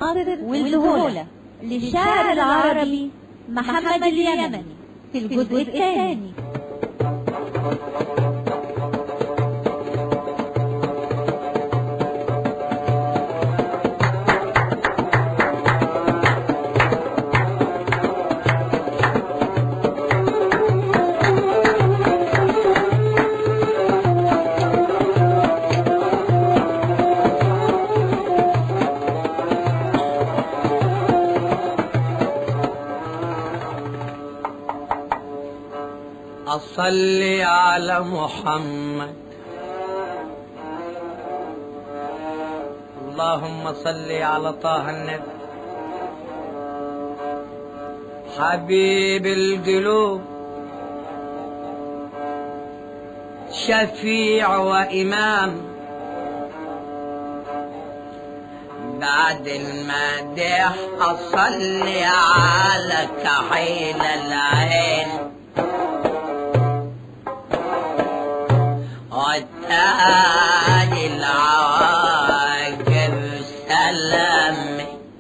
القصر والذهولة للشاعر العربي محمد اليمني في الجزء الثاني أصلي على محمد اللهم صل على طه النبي حبيب القلوب شفيع وإمام بعد المدح أصلي على كحيل العين والتاج العاقب سلام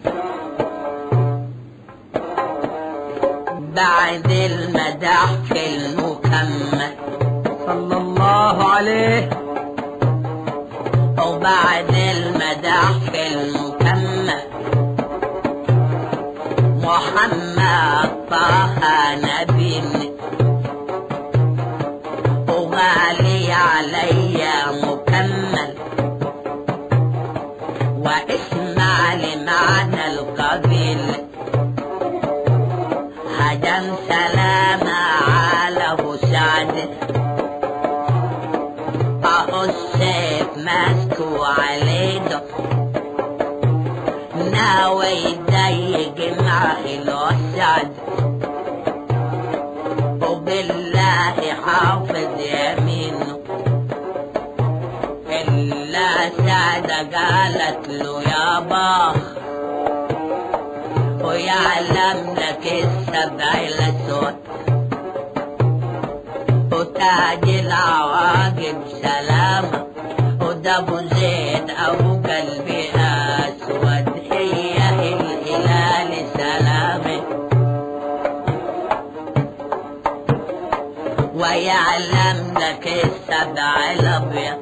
بعد المدح في المكمل صلى الله عليه وبعد المدح في المكمل محمد طه نبي وغالي علي مكمل واسمع لمعنى القبيل هجم سلام على ابو سعد اهو السيف ماسكو عليه ناوي يضيق معي الوسعد وبالله حافظ يمينه إلا سعدة قالت له يا باخ ويعلم لك السبع الأسود وتاج العواقب سلامة وده أبو زيد أبو قلبي أسود هي الهلال سلامه ويعلم لك السبع الابيض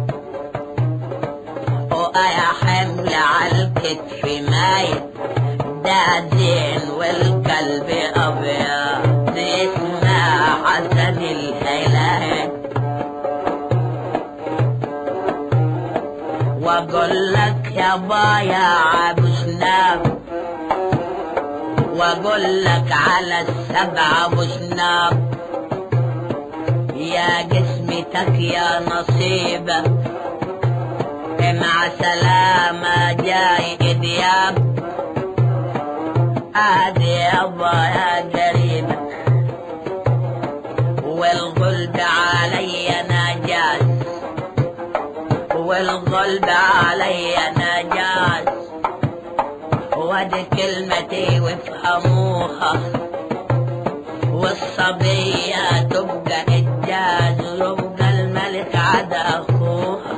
ويا حمل على الكتف مايل ده زين والقلب ابيض اسمه حسن الهلال واقول لك يا بايا ابو شناب واقول لك على السبع ابو شناب يا جسمتك يا نصيبة مع سلامة جاي دياب ادي يابا يا قريبة والقلب علي نجاس والقلب علي نجاس ودي كلمتي وافهموها والصبية تبقى إجاز ويبقى الملك عدا أخوها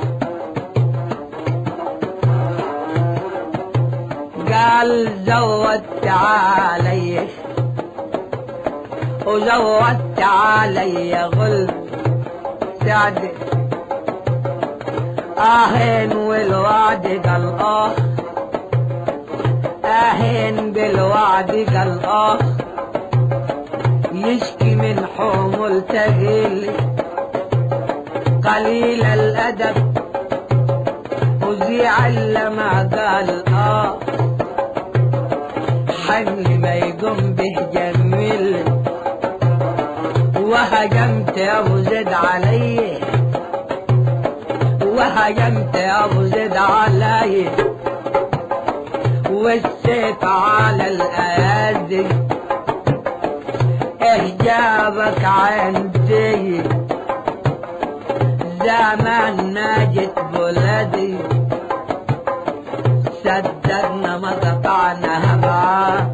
قال زودت علي وزودت علي غل سعد آهين والوعد قال آه آهين بالوعد قال آه يشكي من حمل تغيل قليل الأدب وزيع لما قال آه حمل ما يقوم به جميل وهجمت يا ابو زيد علي وهجمت يا ابو زيد علي والسيف على الايادي احجابك عندي زمان ما جيت بلدي صدقنا ما قطعناها معاه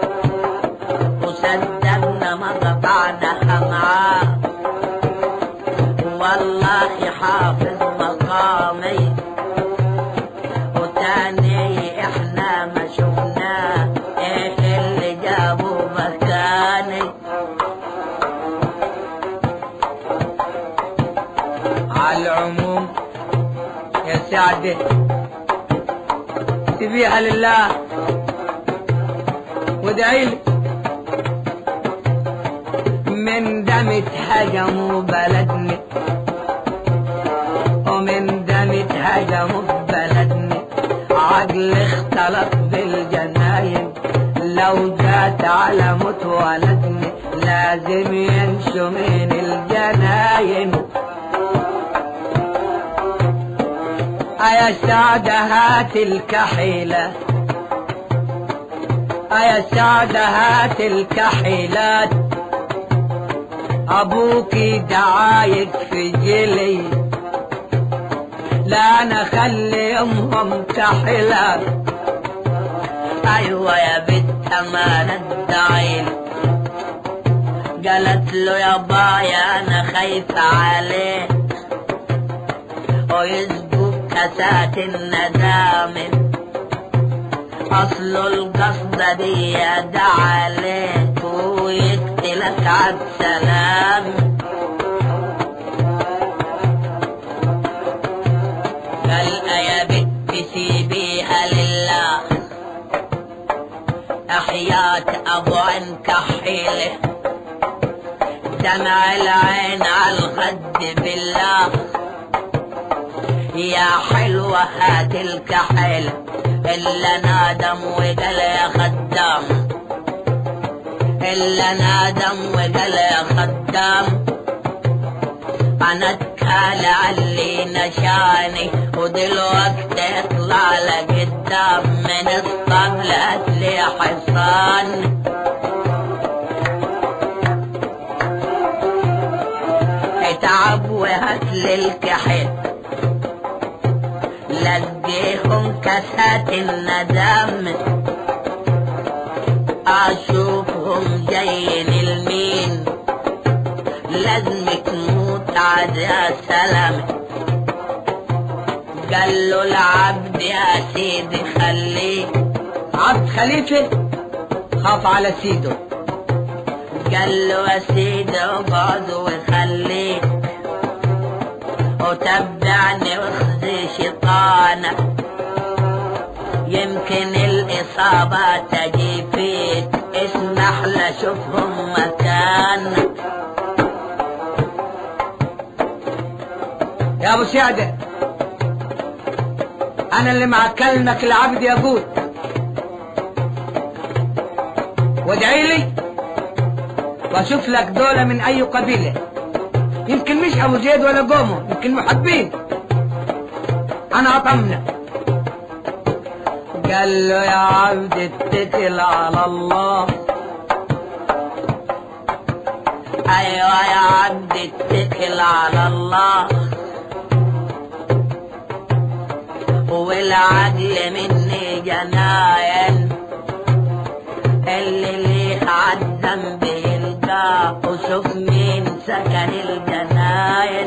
وصدقنا ما قطعناها معاه والله حافظ مقامي وتاني احنا ما ما شفناه ايش اللي جابه مكاني على العموم يا سعدة سيبيها لله وادعي لي من دم هجموا بلدنا ومن دم هجموا بلدنا عقل اختلط بالجناين لو جات على موت ولدنا لازم ينشو من الجناين أيا سعدة هات الكحيلة أيا سعدة هات الكحيلات أبوكي دعايك في جلي لا أنا خلي أمهم كحيلات ايوه يا بنت ما ندعي قالت له يا بايا انا خايفة عليه ويسقوا كاسات الندام اصل القصد دي ده عليك ويقتلك عالسلام قال يا بنت سيبيها لله احيات ابو عين كحيله دمع العين على الخد بالله يا حلوة هات الكحيلة إلا نادم وقال يا خدام إلا نادم وقال يا خدام أنا اتكال علي نشاني ودلوقتي يطلع لقدام من الطبلة لي حصان اتعب وهات للكحيل لقيهم كاسات الندم اشوفهم جايين المين لازم تموت عاد يا سلام قال له العبد يا سيدي خليه عبد خليفة خاف على سيده قال له يا سيدي اقعد وخليك وتبعني واخزي شيطانك يمكن الإصابة تجي فيك اسمح لشوفهم مكانك يا ابو سعدة انا اللي معكلمك العبد يقول وادعي لي واشوف لك دولة من اي قبيلة يمكن مش ابو زيد ولا قومه يمكن محبين انا اطمنك قال له يا عبد اتكل على الله ايوه يا عبد اتكل على الله والعقل مني جناين اللي ليه عالذنب يلقاه وشوف مين سكن الجناين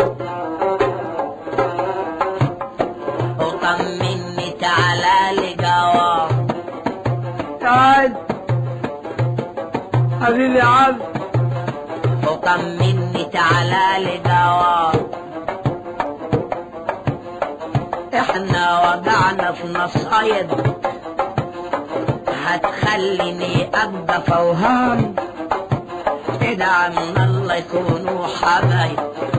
وطمني تعالى لي جواب تعال حبيبي يا عبد وطمني تعالى لي جواب احنا وقعنا في نصايد هتخليني ابقى فوهان ادعى من الله يكونوا حبايب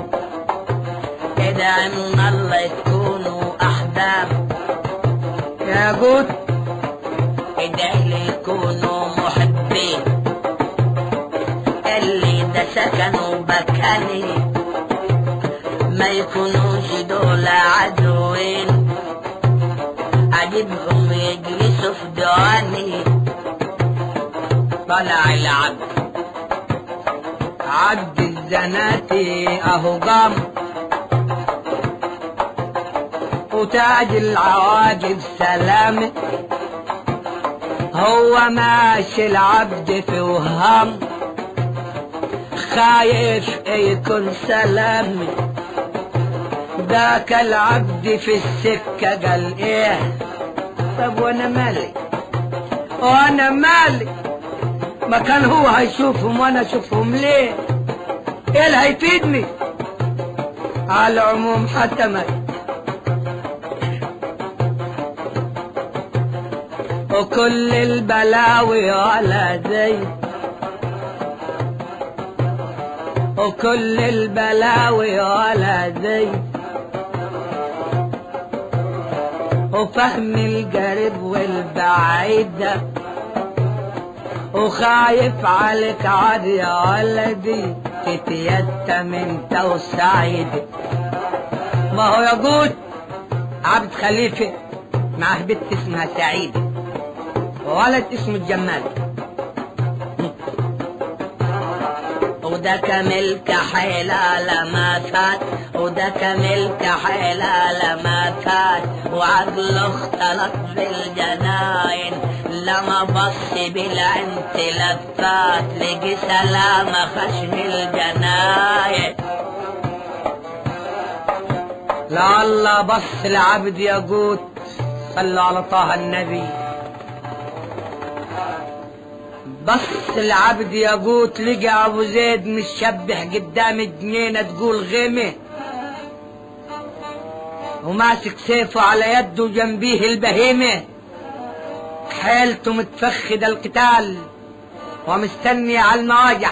ادعى من الله يكونوا احباب يا جود ادعي لي يكونوا محبين اللي ده سكنوا بكاني ما يكونوش دول عدوين اجيبهم يجلسوا في دواني طلع العبد عبد الزناتي اهو قام وتاج العواجب سلامة هو ماشي العبد في وهام خايف يكون سلامي ذاك العبد في السكة قال ايه طب وانا مالي وانا مالي ما كان هو هيشوفهم وانا اشوفهم ليه ايه اللي هيفيدني على العموم حتمت وكل البلاوي على زي وكل البلاوي على زي وفهم القريب والبعيد ده وخايف عليك عاد يا ولدي تتيتم انت وسعيد ما هو يقول عبد خليفة معاه بنت اسمها سعيدة وولد اسمه الجمال وده كملك حيلة لما فات وده كملك حيلة لما فات وعقله اختلط بالجناين لما بص بالعين تلفات لقي سلامة خشم الجناين لعل بص العبد يقول صلوا على طه النبي بص العبد يقوت لقى ابو زيد متشبح قدام الجنينه تقول غيمه وماسك سيفه على يده جنبيه البهيمه حيلته متفخد القتال ومستني على المواجع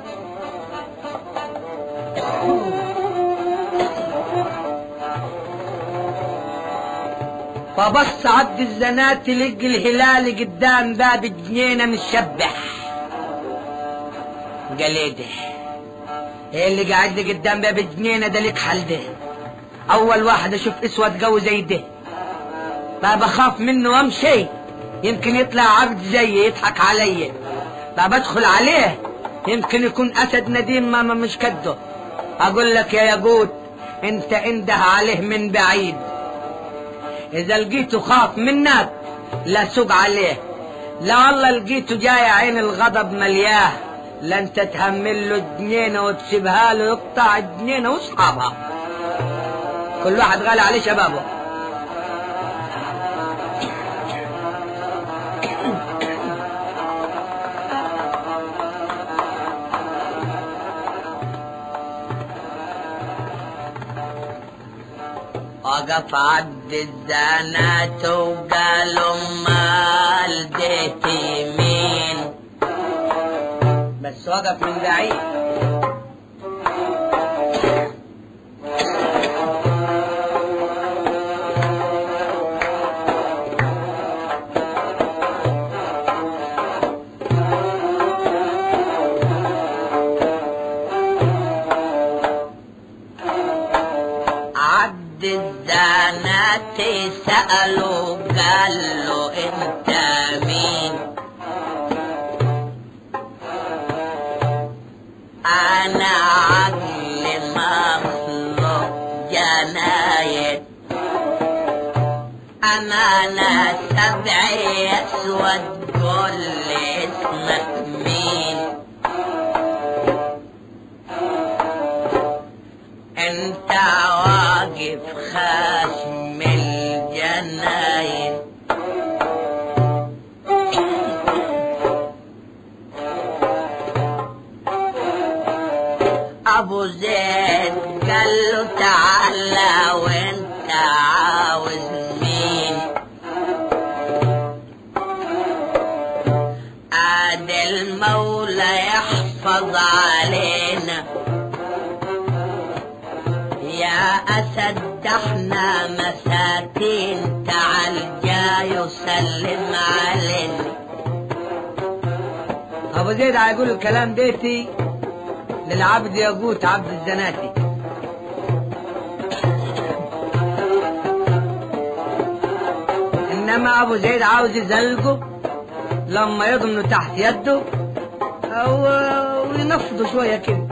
فبص عبد الزنات لقى الهلال قدام باب الجنينة متشبح قال ايه ده ايه اللي قاعد لي قدام باب الجنينة ده لك حل ده اول واحد اشوف اسود قوي زي ده ما بخاف منه وامشي يمكن يطلع عبد زيي يضحك علي ما بدخل عليه يمكن يكون اسد نديم ماما مش كده اقول لك يا ياقوت انت انده عليه من بعيد اذا لقيته خاف منك لا سوق عليه لا والله لقيته جاي عين الغضب ملياه لا انت تهمل له الجنينه وتسيبها له يقطع الجنينه واصحابها كل واحد غالي عليه شبابه وقف عبد الزنات وقالوا مال ديتي مين بس وقف من بعيد عبد الزنات سألوا قال له انت مين انا عقل مخلوق جنايد امانة سبعي اسود قول لي اسمك مين انت واقف خاشم الجناين ابو زيد قال له تعالى وانت عاوز مين عاد المولى يحفظ علينا يا أسد احنا مساكين تعال جاي وسلم علينا ابو زيد هيقول الكلام ديتي للعبد ياقوت عبد الزناتي انما ابو زيد عاوز يزلقه لما يضمنه تحت يده او وينفضه شويه كده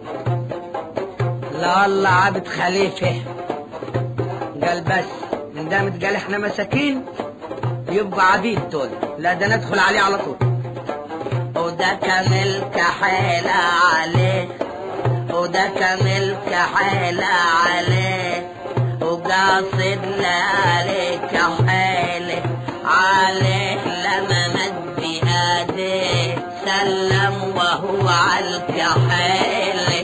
لا الله عبد خليفه قال بس من دامت قال احنا مساكين يبقى عبيد دول لا ده ندخل عليه على طول وده كملك حيلة عليه وده كملك حيلة عليه وقاصد لك حيلة عليه لما مد سلم وهو على الكحيل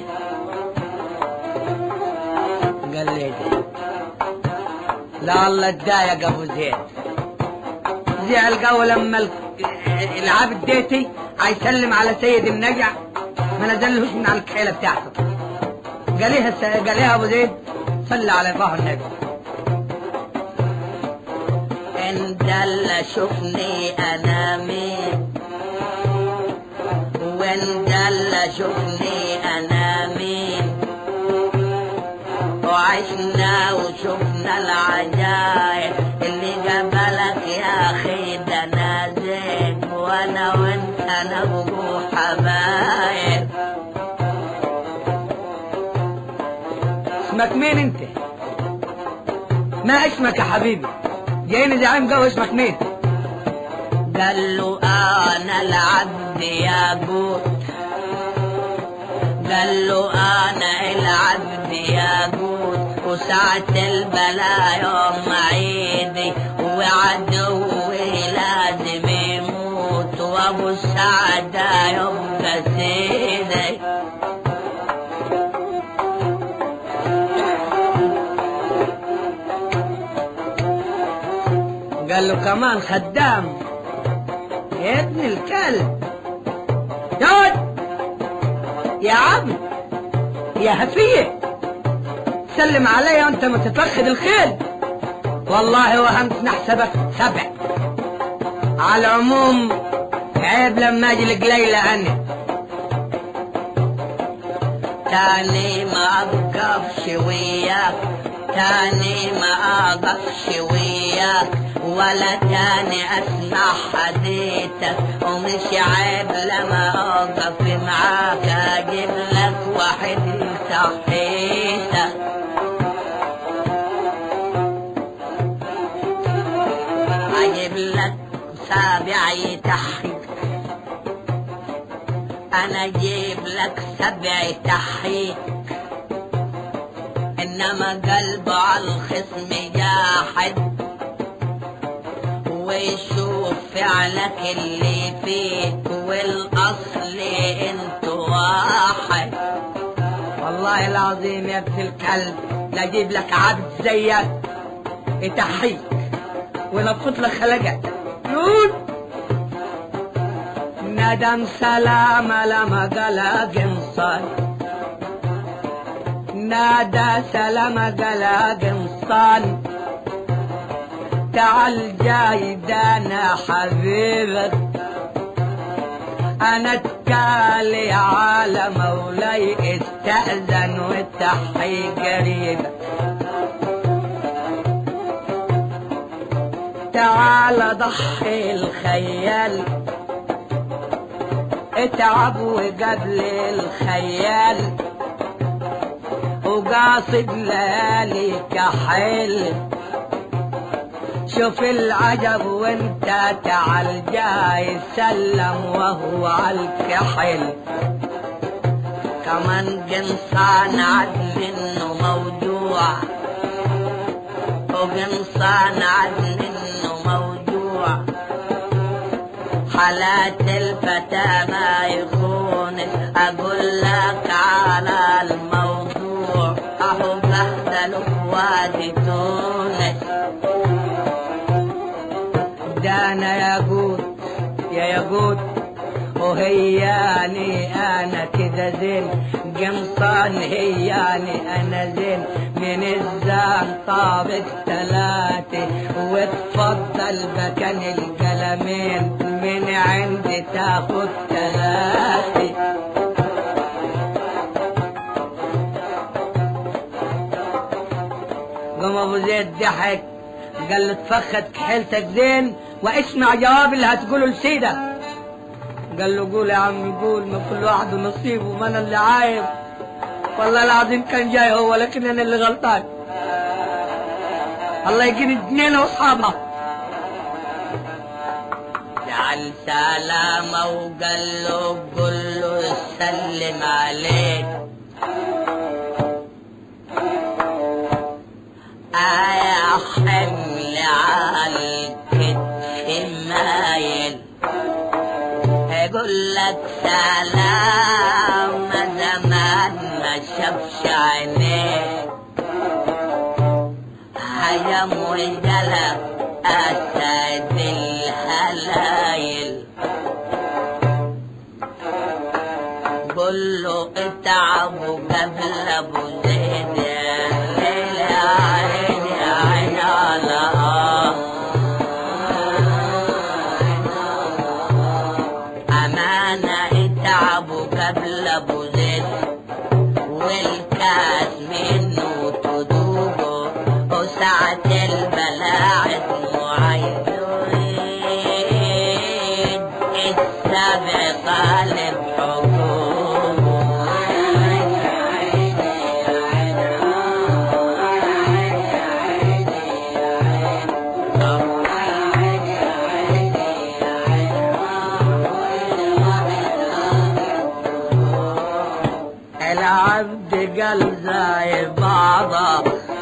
قال لي ده. لا الله اتضايق ابو زيد زعل قوي لما ال- العابد ديتي هيسلم على سيد النجع ما نزلهوش من على الكحيله بتاعته قاليها س- قاليها ابو زيد صلى على ظهر النبي ان دل شوفني انا مين وان دل شوفني انا مين وعشنا وشفنا العجايب اللي قبلك يا اخي ده نازك وانا وانت نبقوا حبايب اسمك مين انت ما اسمك يا حبيبي جايني زعيم قوي اسمك مين قال له انا العبد يا جود قال له انا العبد يا جود وساعة البلاء يوم عيدي وعدوي لازم يموت وابو السعدة يبقى سيدي قال له كمان خدام يا ابن الكلب يقعد يا عبد يا هفية سلم علي وانت ما تتفخد الخيل والله وهمت نحسبك سبع على العموم عيب لما اجي القليلة انا تاني ما أقفش وياك تاني ما أقفش وياك ولا تاني أسمع حديثك ومش عيب لما أقف معاك أجيب لك واحد يصحيتك أجيب لك سابع يتحيك انا اجيب لك سبع تحيك انما قلبه على الخصم جاحد ويشوف فعلك اللي فيه والاصل انت واحد والله العظيم يا ابن الكلب لا اجيب لك عبد زيك يتحيك ونفخت لك خلقك يقول ندم سلام لما قلق انصار نادى سلام قلق انصار تعال جاي دانا حبيبك انا اتكالي على مولاي استأذن والتحي قريبك تعال ضحي الخيال اتعب وقبل الخيال وقاصد ليالي كحل شوف العجب وانت تعال جاي سلم وهو على الكحل كمان قنصان عدل انه موجوع وقنصان عدل انه موجوع حالات الفتى ما يخونك اقول لك على الموضوع اهو بهدلوا في وادي تونس دانا يا قوت يا ياقوت وهياني انا كذا زين قمصان هياني انا زين من الزان طابق ثلاثة وتفضل بكن القلمين من عندي تاخد ثلاثة قام ابو زيد ضحك قال له تفخد كحيلتك زين واسمع جواب اللي هتقوله لسيدك قال له قول يا عمي قول ما كل واحد ونصيبه ما انا اللي عايب والله العظيم كان جاي هو لكن انا اللي غلطان الله يجيني اثنين واصحابها جعل سلامة وقال له قل له سلم عليك آية حمل على الكتف مايل يقول لك سلام زمان ما شافش عينيه هيا مجلة أسد الهلايل قل له اتعبوا قبل ابو زيد يا ليل يا عين يا عين على أمانة اتعبوا قبل ابو زيد والكاس منه تدوبه وساعة البلاعة معين السبع طالب حقوق العبد قال زي بعضه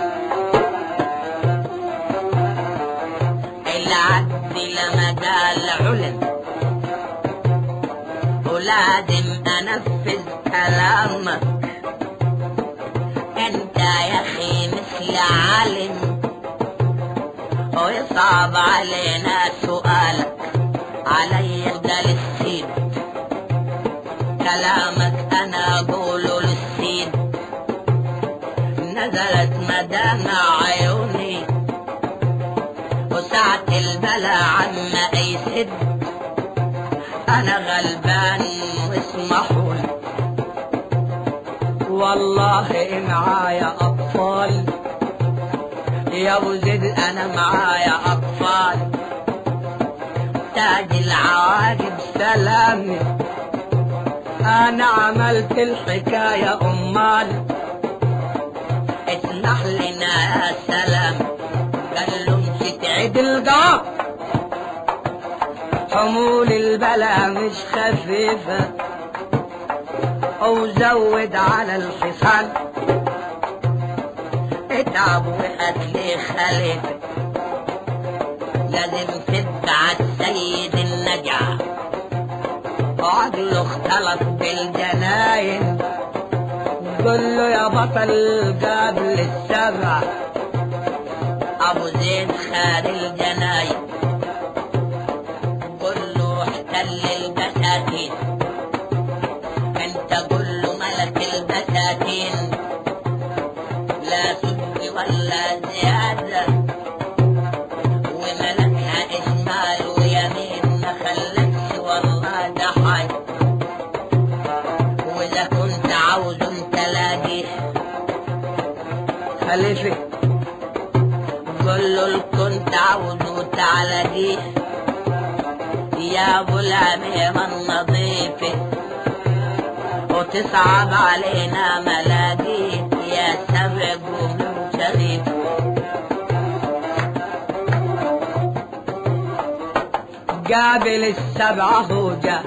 العبد لما قال علم ولازم انفذ كلامك انت يا اخي مثل عالم ويصعب علينا سؤالك علي قال السيد كلامك انا اقوله للسيد نزلت مدامع عيوني وساعة البلا عما يسد انا غلبان واسمحوا لي والله معايا اطفال يا ابو زيد انا معايا اطفال تاج العواقب سلامي انا عملت الحكاية امال اسمح لنا يا سلام قال له مش تعيد الجواب حمول البلا مش خفيفة وزود على الحصان اتعب وهات لي خليفة لازم تبعت سيد النجعة وعقله اختلط بالجناين قل له يا بطل قبل السبع ابو زيد خاد الجناين قل له احتل البساتين انت قل له ملك البساتين لا سد ولا زيادة وملكها إشمال ويمين ما خلتش والله ده حي وإذا كنت عاوز انت لاقيه خليفة قول له كنت عاوزه تعالى يا ابو الامير النظيفه وتصعب علينا ملاقيك يا سبع قوم شريف قابل السبعة هو جاء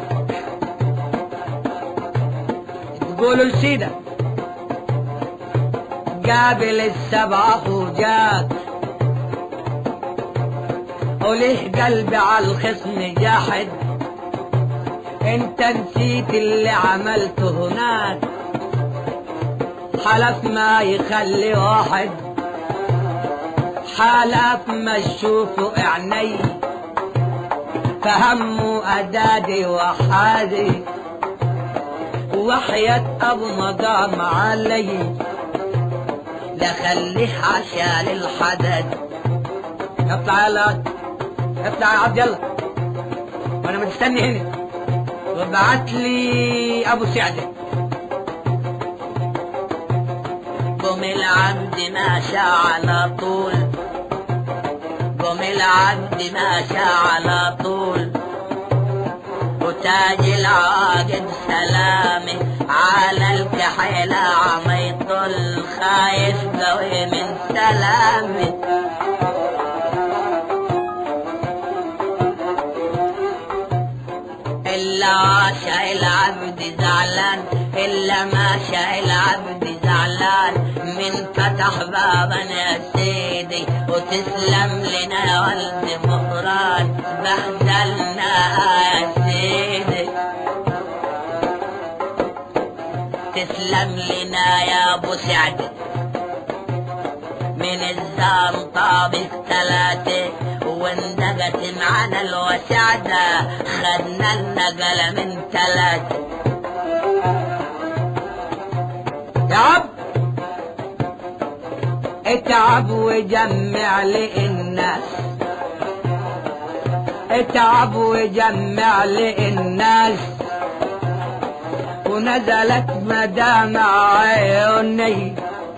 تقولوا لسيدة قابل السبعة هو جاء وليه قلبي على الخصم جاحد انت نسيت اللي عملته هناك حلف ما يخلي واحد حلف ما تشوفه عيني فهموا أدادي وحادي وحياة أبو مقام علي لخليه عشان الحدد اطلع يلا اطلع يا عبد يلا وانا مستني هنا وابعت لي ابو سعده قم العبد ماشى على طول قم العبد ماشى على طول وتاج العاقب سلامي على الكحيلة عم يطل خايف قوي من سلامي إلا عاشا العبد زعلان إلا ما شاء العبد زعلان من فتح بابا يا سيدي وتسلم لنا يا ولد مهران بهدلنا يا سيدي سلم لنا يا ابو سعد من الزام طابق ثلاثة واندقت معنا الوسعدة خدنا النقلة من ثلاثة تعب اتعب وجمع لي الناس اتعب وجمع لي الناس ونزلت مدامع عيوني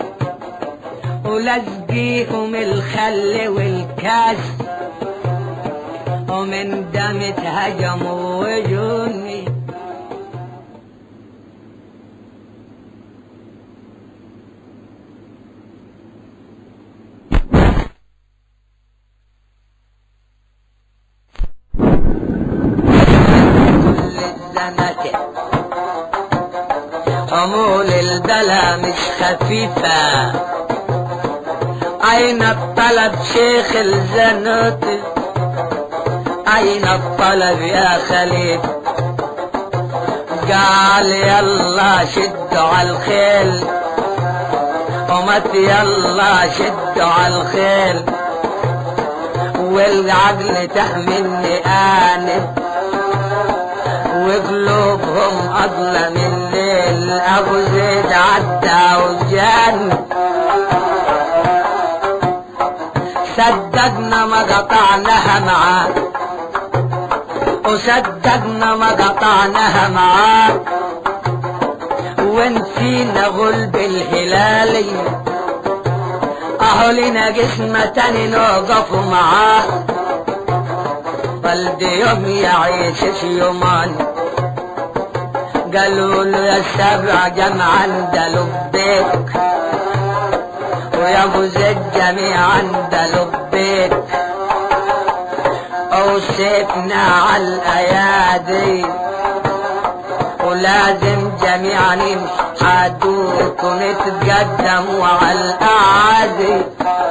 ولزقيهم الخل والكاس ومن دمت هجموا وجوني كل الزناتة حمول البلا مش خفيفة أين الطلب شيخ الزنوت أين الطلب يا خليل قال يلا شدوا على الخيل ومت يلا شدوا على الخيل والعقل تحملني آنف وقلوبهم أظلم الليل أبو زيد عدى وجان صدقنا ما قطعناها معاه وصدقنا ما قطعناها معاه ونسينا غلب الهلالي اهو لنا قسمة تاني نوقف معاه قلبي يوم يعيش في يومان قالوا له يا السبع جمعا ده لبيك ويا ابو زيد جميعا ده لبيك اوصيتنا على الايادي ولازم جميعا نمشي حدوك ونتقدم وعلى الاعادي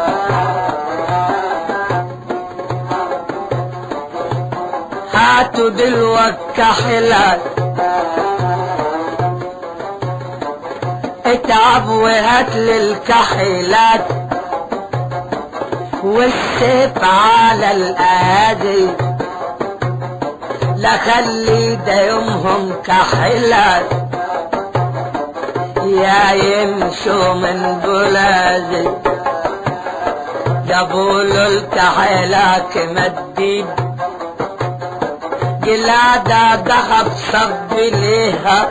هاتوا دلوك كحلات اتعب وهات للكحيلات والسيف على الايادي لا خلي ده يومهم كحلات يا يمشوا من بلادي جابوا له الكحيلات مديد جلادة ذهب صب ليها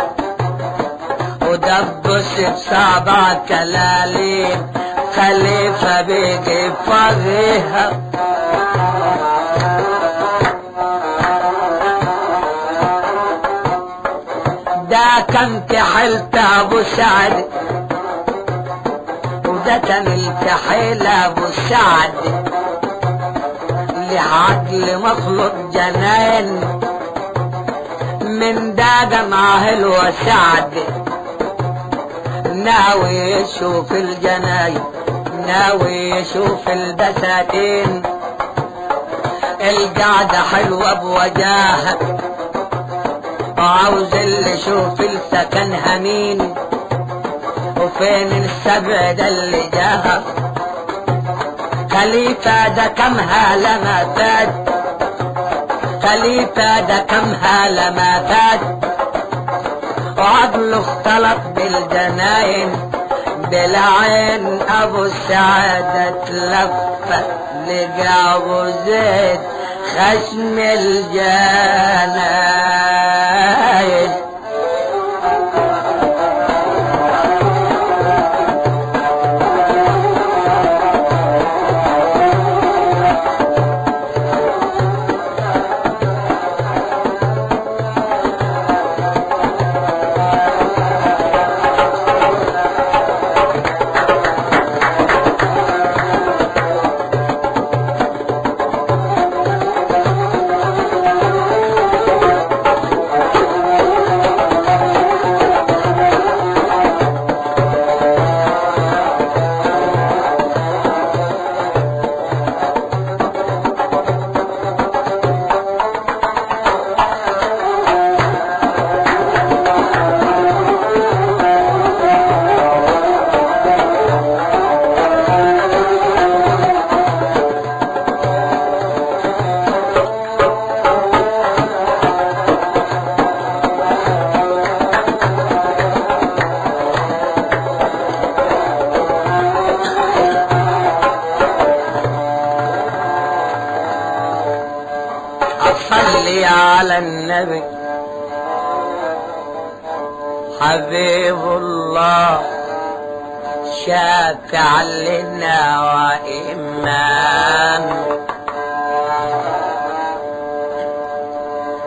ودبس بصعبع كلاليب خليفة بيجي فضيها ده كان كحلت ابو سعد وده كان الكحيل ابو سعد لعقل مخلوق جنان من ده جمعه الوسعد ناوي يشوف الجناين ناوي يشوف البساتين القعدة حلوة بوجاهة وعاوز اللي يشوف السكن همين وفين السبع ده اللي جاها خليفة ده كم هالة ما فات خليفة ده كم هالة ما فات وعقله اختلط بالجناين بالعين ابو السعادة تلفت لقى ابو زيد خشم الجناين على النبي حبيب الله شافع لنا وإمام